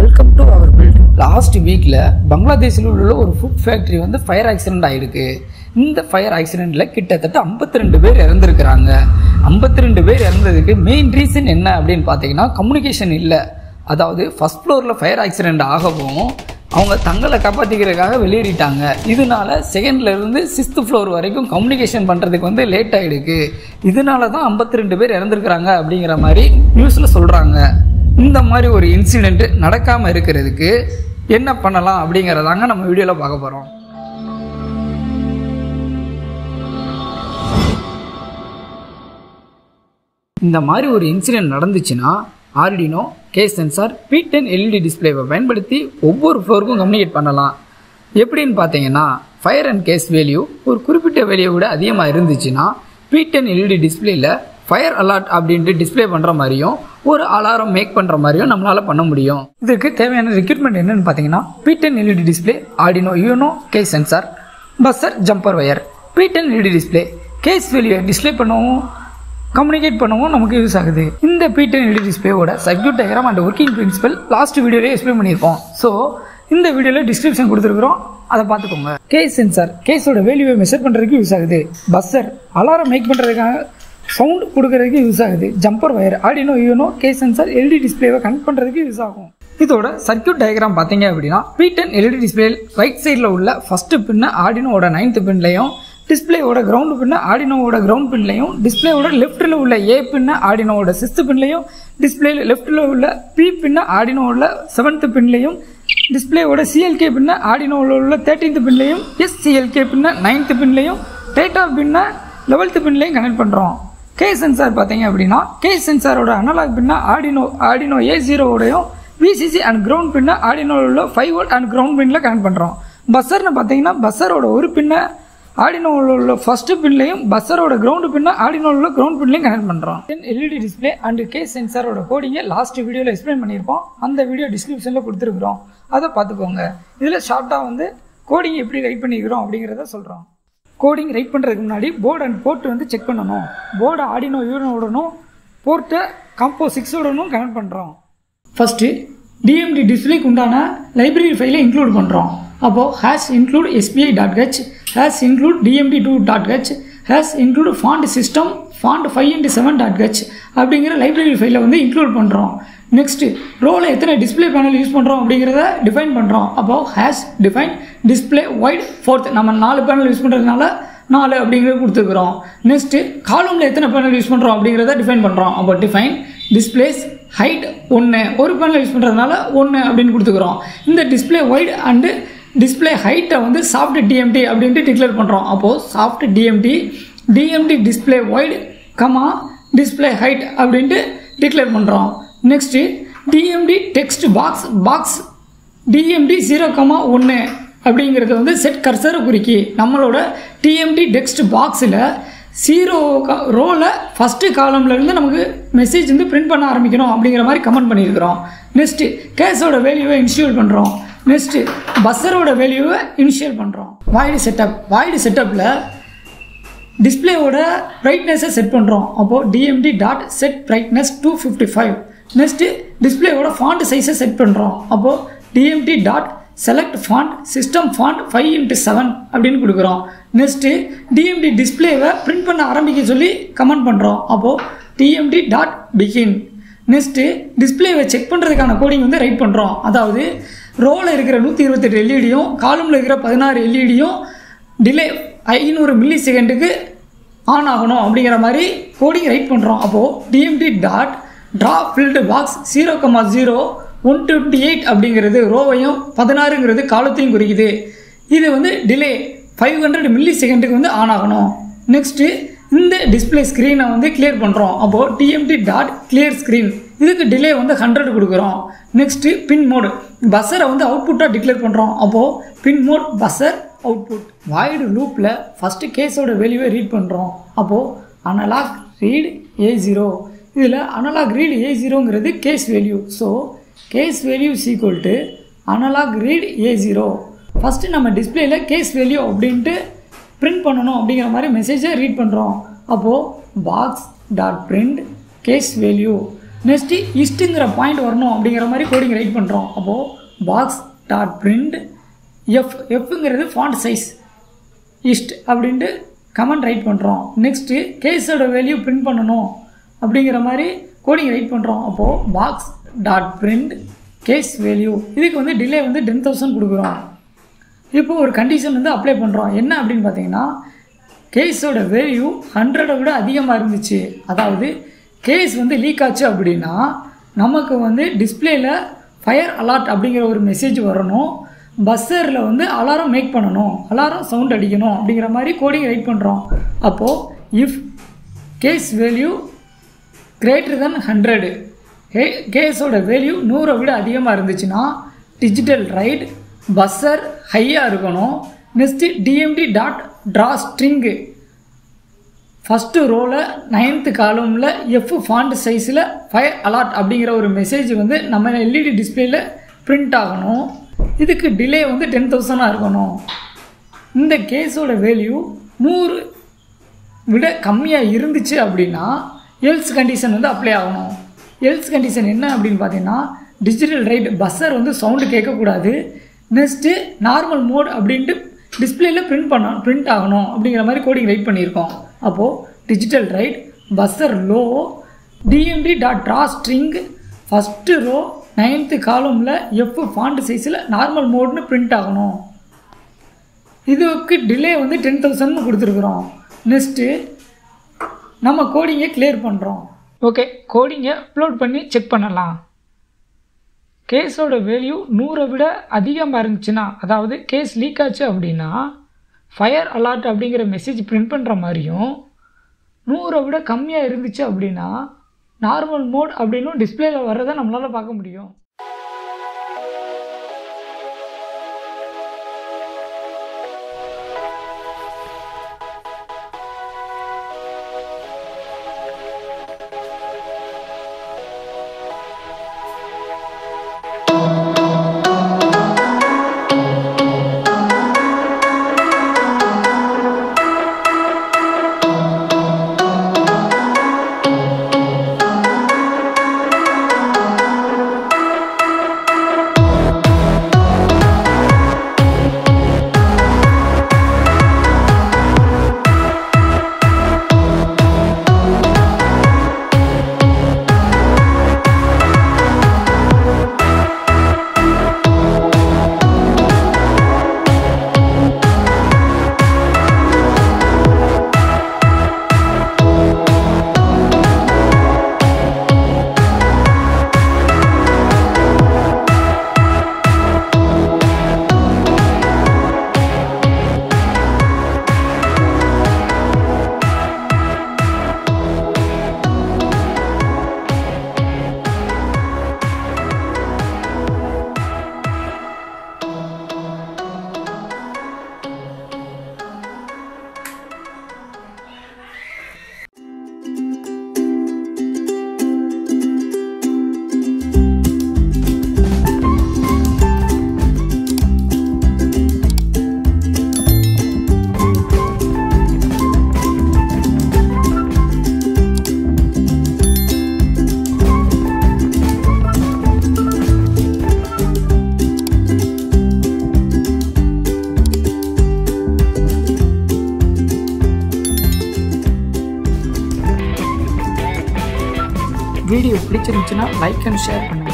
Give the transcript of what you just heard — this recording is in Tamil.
welcome to our build last வீக்கில் பங்களாதேஷில் உள்ள ஒரு ஃபுட் ஃபேக்ட்ரி வந்து ஃபயர் ஆக்சிடென்ட் ஆகிருக்கு இந்த ஃபயர் ஆக்சிடெண்ட்டில் கிட்டத்தட்ட 52 ரெண்டு பேர் இறந்துருக்கிறாங்க 52 ரெண்டு பேர் இறந்ததுக்கு மெயின் ரீசன் என்ன அப்படின்னு பார்த்தீங்கன்னா கம்யூனிகேஷன் இல்லை அதாவது ஃபர்ஸ்ட் ஃப்ளோரில் ஃபயர் ஆக்சிடென்ட் ஆகவும் அவங்க தங்களை காப்பாற்றிக்கிறதுக்காக வெளியேறிட்டாங்க இதனால செகண்ட்ல இருந்து சிக்ஸ்த் ஃப்ளோர் வரைக்கும் கம்யூனிகேஷன் பண்ணுறதுக்கு வந்து லேட் ஆகிடுக்கு இதனால தான் 52 ரெண்டு பேர் இறந்துருக்குறாங்க அப்படிங்கிற மாதிரி நியூஸில் சொல்கிறாங்க இந்த மாதிரி ஒரு இன்சிடெண்ட் நடக்காமல் இருக்கிறதுக்கு என்ன பண்ணலாம் அப்படிங்கிறதாங்க நம்ம வீடியோவில் பார்க்க போகிறோம் இந்த மாதிரி ஒரு இன்சிடென்ட் நடந்துச்சுன்னா Arduino K sensor P ten LED டிஸ்பிளேவை பயன்படுத்தி ஒவ்வொரு ஃப்ளோருக்கும் கம்யூனிகேட் பண்ணலாம் எப்படின்னு பார்த்தீங்கன்னா ஃபயர் அண்ட் கேஸ் வேல்யூ ஒரு குறிப்பிட்ட வேல்யூ விட அதிகமாக இருந்துச்சுன்னா பி டென் எல்இடி டிஸ்பிளேயில் ஃபயர் அலர்ட் அப்படின்ட்டு டிஸ்ப்ளே பண்ணுற மாதிரியும் ஒரு அலாரம் மேக் பண்ணுற மாதிரியும் நம்மளால் பண்ண முடியும் இதுக்கு தேவையான ரெக்யூட்மெண்ட் என்னன்னு பார்த்தீங்கன்னா P ten LED display Arduino Uno K sensor buzzer jumper wire P ten LED display gas value display பண்ணவும் கம்யூனிகேட் பண்ணவும் நமக்கு யூஸ் ஆகுது இந்த பீட்டன் எல்இடி டிஸ்பிளேவோட circuit diagram and working principle last வீடியோலேயே எக்ஸ்பிளைன் பண்ணியிருக்கோம் ஸோ இந்த வீடியோவில் டிஸ்கிரிப்ஷன் கொடுத்துருக்குறோம் அதை பார்த்துக்கோங்க கேஸ் சென்சார் கேஸோட வேல்யூவை மெஷர் பண்ணுறதுக்கு யூஸ் ஆகுது பஸ்ஸர் அலாரம் மேக் பண்ணுறதுக்காக சவுண்ட் கொடுக்கறதுக்கு யூஸ் ஆகுது jumper wire Arduino Uno K sensor LED டிஸ்பிளேவை கனெக்ட் பண்ணுறதுக்கு யூஸ் ஆகும் இதோட சர்க்யூட் டயக்ராம் பார்த்தீங்க அப்படின்னா பீட்டன் எல்இடி டிஸ்பிளே ரைட் சைடில் உள்ள ஃபஸ்ட்டு பின்ன ஆடினோட நைன்த் பின்லையும் டிஸ்பிளேவோட கிரவுண்டு பின்ன ஆடினோவோட கிரவுண்ட் பின்லையும் டிஸ்பிளேவோட லெஃப்ட்டில் உள்ள ஏ பின்ன ஆடினோவோட சிக்ஸ்த் பின்லையும் டிஸ்பிளே லெஃப்ட்டில் உள்ள பி பின்ன ஆடினோவில் செவன்த் பின்லையும் டிஸ்பிளேவோட சிஎல்கே பின்ன ஆடினோவில் உள்ள தேர்ட்டீன்த் பின்லையும் எஸ் சிஎல்கே பின்ன நைன்த் பின்லையும் டேட்டா பின்ன லெவல்த்து பின்லையும் கனெக்ட் பண்ணுறோம் கே சென்சார் பார்த்தீங்க அப்படின்னா கே சென்சாரோட அனலாக் பின்ன ஆடினோ ஆடினோ ஏ ஜீரோவோடையும் விசிசி அண்ட் கிரவுண்ட் பின்ன ஆடினோவில் உள்ள ஃபைவ் வோல்ட் அண்ட் கிரவுண்ட் பின்னில் கனெக்ட் பண்ணுறோம் பஸ்ஸர்னு பார்த்தீங்கன்னா பஸ்ஸரோட ஒரு பின்ன ஆடினோவில் உள்ள ஃபர்ஸ்ட் பின்லையும் பஸ்ஸரோட கிரவுண்டு பின்ன ஆடினோவில் உள்ள கிரவுண்ட் பின்லையும் கனெக்ட் பண்ணுறோம் எல்இடி டிஸ்பிளே அண்ட் கே சென்சாரோட கோடிங்கை லாஸ்ட் வீடியோவில் எக்ஸ்பிளைன் பண்ணியிருப்போம் அந்த வீடியோ டிஸ்கிரிப்ஷனில் கொடுத்துருக்குறோம் அதை பார்த்துக்கோங்க இதில் ஷார்ட்டாக வந்து கோடிங் எப்படி ரைட் பண்ணிக்கிறோம் அப்படிங்கிறத சொல்கிறோம் கோடிங் ரைட் பண்ணுறதுக்கு முன்னாடி போர்டு அண்ட் போர்ட் வந்து செக் பண்ணணும் போர்டு ஆடினோ யூனோடனும் போர்ட்டை காம்போ சிக்ஸோடனும் கனெக்ட் பண்ணுறோம் ஃபஸ்ட்டு டிஎம்டி டிஸ்பிளேக்கு உண்டான லைப்ரரி ஃபைலை இன்க்ளூட் பண்ணுறோம் அப்போது hash include SPI dot H hash include DMD two dot H hash include font system font five into seven dot H அப்படிங்கிற லைப்ரரி ஃபைலை வந்து இன்க்ளூட் பண்ணுறோம் நெக்ஸ்ட்டு ரோவில் எத்தனை டிஸ்பிளே பேனல் யூஸ் பண்ணுறோம் அப்படிங்கிறத டிஃபைன் பண்ணுறோம் அப்போ hash define display wide fourth நம்ம நாலு பேனல் யூஸ் பண்ணுறதுனால நாலு அப்படிங்கிறது கொடுத்துருக்குறோம் நெக்ஸ்ட்டு காலமில் எத்தனை பேனல் யூஸ் பண்ணுறோம் அப்படிங்கிறத டிஃபைன் பண்ணுறோம் அப்போ டிஃபைன் டிஸ்பிளேஸ் ஹைட் ஒன்று ஒரு பேனல் யூஸ் பண்ணுறதுனால ஒன்று அப்படின்னு கொடுத்துக்குறோம் இந்த டிஸ்பிளே ஒயிட் அண்டு டிஸ்பிளே ஹைட்டை வந்து சாஃப்ட் டிஎம்டி அப்படின்ட்டு டிக்ளேர் பண்ணுறோம் அப்போது soft DMD DMD display wide comma display height அப்படின்ட்டு டிக்ளேர் பண்ணுறோம் next DMD text box box DMD zero comma ஒன்று அப்படிங்கிறது வந்து செட் கர்சரை குறிக்கி நம்மளோட டிஎம்டி டெக்ஸ்ட் பாக்ஸில் ஜீரோ ரோவில் ஃபஸ்ட்டு காலம்லேருந்து நமக்கு மெசேஜ் வந்து பிரிண்ட் பண்ண ஆரம்பிக்கணும் அப்படிங்கிற மாதிரி கமெண்ட் பண்ணியிருக்கிறோம் நெக்ஸ்ட்டு கேஸோட வேல்யூவை இன்ஸ்டியூட் பண்ணுறோம் நெக்ஸ்ட்டு பஸ்ஸரோட வேல்யூவை இனிஷியல் பண்ணுறோம் வாய்டு செட்டப் வாய்டு செட்டப்பில் டிஸ்பிளேவோட பிரைட்னஸை செட் பண்ணுறோம் அப்போது DMD dot set brightness two fifty five next டிஸ்பிளேவோட ஃபாண்ட் சைஸை செட் பண்ணுறோம் அப்போது DMD dot select font system font five into seven அப்படின்னு கொடுக்குறோம் நெக்ஸ்ட்டு டிஎம்டி டிஸ்பிளேவை பிரிண்ட் பண்ண ஆரம்பிக்க சொல்லி கமெண்ட் பண்ணுறோம் அப்போது டிஎம்டி டாட் பிகின் நெக்ஸ்ட்டு டிஸ்பிளேவை செக் பண்ணுறதுக்கான கோடிங் வந்து ரைட் பண்ணுறோம் அதாவது ரோவில் இருக்கிற நூற்றி இருபத்தெட்டு எல்இடியும் காலமில் இருக்கிற பதினாறு எல்இடியும் டிலே ஐநூறு மில்லி செகண்டுக்கு ஆன் ஆகணும் அப்படிங்கிற மாதிரி கோடிங் ரைட் பண்ணுறோம் அப்போது DMD dot draw filled box zero comma zero one twenty eight அப்படிங்கிறது ரோவையும் பதினாறுங்கிறது காலத்தையும் குறிக்குது இது வந்து டிலே ஃபைவ் ஹண்ட்ரட் மில்லி செகண்டுக்கு வந்து ஆன் ஆகணும் நெக்ஸ்ட்டு இந்த டிஸ்பிளே ஸ்க்ரீனை வந்து கிளியர் பண்ணுறோம் அப்போது டிஎம்டி டாட் கிளியர் ஸ்க்ரீன் இதுக்கு டிலே வந்து ஹண்ட்ரட் கொடுக்குறோம் நெக்ஸ்ட்டு பின் மோடு பஸ்ஸரை வந்து அவுட்புட்டாக டிக்ளேர் பண்ணுறோம் அப்போது pin mode buzzer output void லூப்பில் ஃபஸ்ட்டு கேஸோட வேல்யூவை ரீட் பண்ணுறோம் அப்போது அனலாக் ரீட் ஏ ஜீரோ இதில் அனலாக் ரீட் ஏ ஜீரோங்கிறது gas value so gas value is equal to analogue read A zero first நம்ம டிஸ்பிளேயில் கேஸ் வேல்யூ அப்படின்ட்டு பிரிண்ட் பண்ணணும் அப்படிங்கிற மாதிரி மெசேஜை ரீட் பண்ணுறோம் அப்போது box dot print gas value next இஸ்ட்டுங்கிற பாயிண்ட் வரணும் அப்படிங்கிற மாதிரி கோடிங் ரைட் பண்ணுறோம் அப்போது பாக்ஸ் டாட் பிரிண்ட் எஃப் எஃப்ங்கிறது ஃபாண்ட் சைஸ் இஸ்ட் அப்படின்ட்டு கமெண்ட் ரைட் பண்ணுறோம் நெக்ஸ்ட்டு கேஸோட வேல்யூ பிரிண்ட் பண்ணணும் அப்படிங்கிற மாதிரி கோடிங் ரைட் பண்ணுறோம் அப்போது box dot print gas value இதுக்கு வந்து டிலே வந்து டென் தௌசண்ட் கொடுக்குறோம் இப்போ ஒரு கண்டிஷன் வந்து அப்ளை பண்ணுறோம் என்ன அப்படின்னு பார்த்தீங்கன்னா கேஸோட வேல்யூ ஹண்ட்ரடை விட அதிகமாக இருந்துச்சு அதாவது கேஸ் வந்து லீக் ஆச்சு அப்படின்னா நமக்கு வந்து டிஸ்பிளேயில் ஃபயர் அலார்ட் அப்படிங்கிற ஒரு மெசேஜ் வரணும் பஸ்ஸரில் வந்து அலாரம் மேக் பண்ணணும் அலாரம் சவுண்ட் அடிக்கணும் அப்படிங்கிற மாதிரி கோடிங் ரைட் பண்ணுறோம் அப்போது if gas value greater than hundred கே கேஸோட வேல்யூ நூறை விட அதிகமாக இருந்துச்சுன்னா டிஜிட்டல் ரைட் பஸ்ஸர் ஹையாக இருக்கணும் next DMD dot draw string first ரோவில் நைன்த்து காலமில் எஃப் ஃபாண்ட் சைஸில் ஃபயர் அலார்ட் அப்படிங்கிற ஒரு மெசேஜ் வந்து நம்ம எல்இடி டிஸ்பிளேயில் பிரிண்ட் ஆகணும் இதுக்கு டிலே வந்து டென் தௌசண்டாக இருக்கணும் இந்த கேஸோட வேல்யூ நூறு விட கம்மியாக இருந்துச்சு அப்படின்னா எல்ஸ் கண்டிஷன் வந்து அப்ளை ஆகணும் எல்ஸ் கண்டிஷன் என்ன அப்படின்னு பார்த்தீங்கன்னா டிஜிட்டல் ரைட் பஸ்ஸர் வந்து சவுண்டு கேட்கக்கூடாது நெக்ஸ்ட்டு நார்மல் மோட் அப்படின்ட்டு டிஸ்பிளேயில் பிரிண்ட் பண்ண பிரிண்ட் ஆகணும் அப்படிங்கிற மாதிரி கோடிங் ரைட் பண்ணியிருக்கோம் அப்போது digital write buzzer low DMD dot draw string first row ninth காலமில் எஃப் ஃபாண்ட் சைஸில் நார்மல் மோட்னு பிரிண்ட் ஆகணும் இதுக்கு டிலே வந்து டென் தௌசண்ட்னு கொடுத்துருக்குறோம் நெக்ஸ்ட்டு நம்ம கோடிங்கை கிளியர் பண்ணுறோம் ஓகே கோடிங்கை அப்லோட் பண்ணி செக் பண்ணலாம் கேஸோட வேல்யூ நூறை விட அதிகமாக இருந்துச்சுன்னா அதாவது கேஸ் லீக் ஆச்சு அப்படின்னா ஃபயர் அலார்ட் அப்படிங்கிற மெசேஜ் பிரிண்ட் பண்ணுற மாதிரியும் நூறை விட கம்மியாக இருந்துச்சு அப்படின்னா நார்மல் மோட் அப்படின்னும் டிஸ்பிளேல வர்றதை நம்மளால் பார்க்க முடியும் வீடியோ பிடிச்சிருந்துச்சுன்னா லைக் அண்ட் ஷேர் பண்ணுங்கள்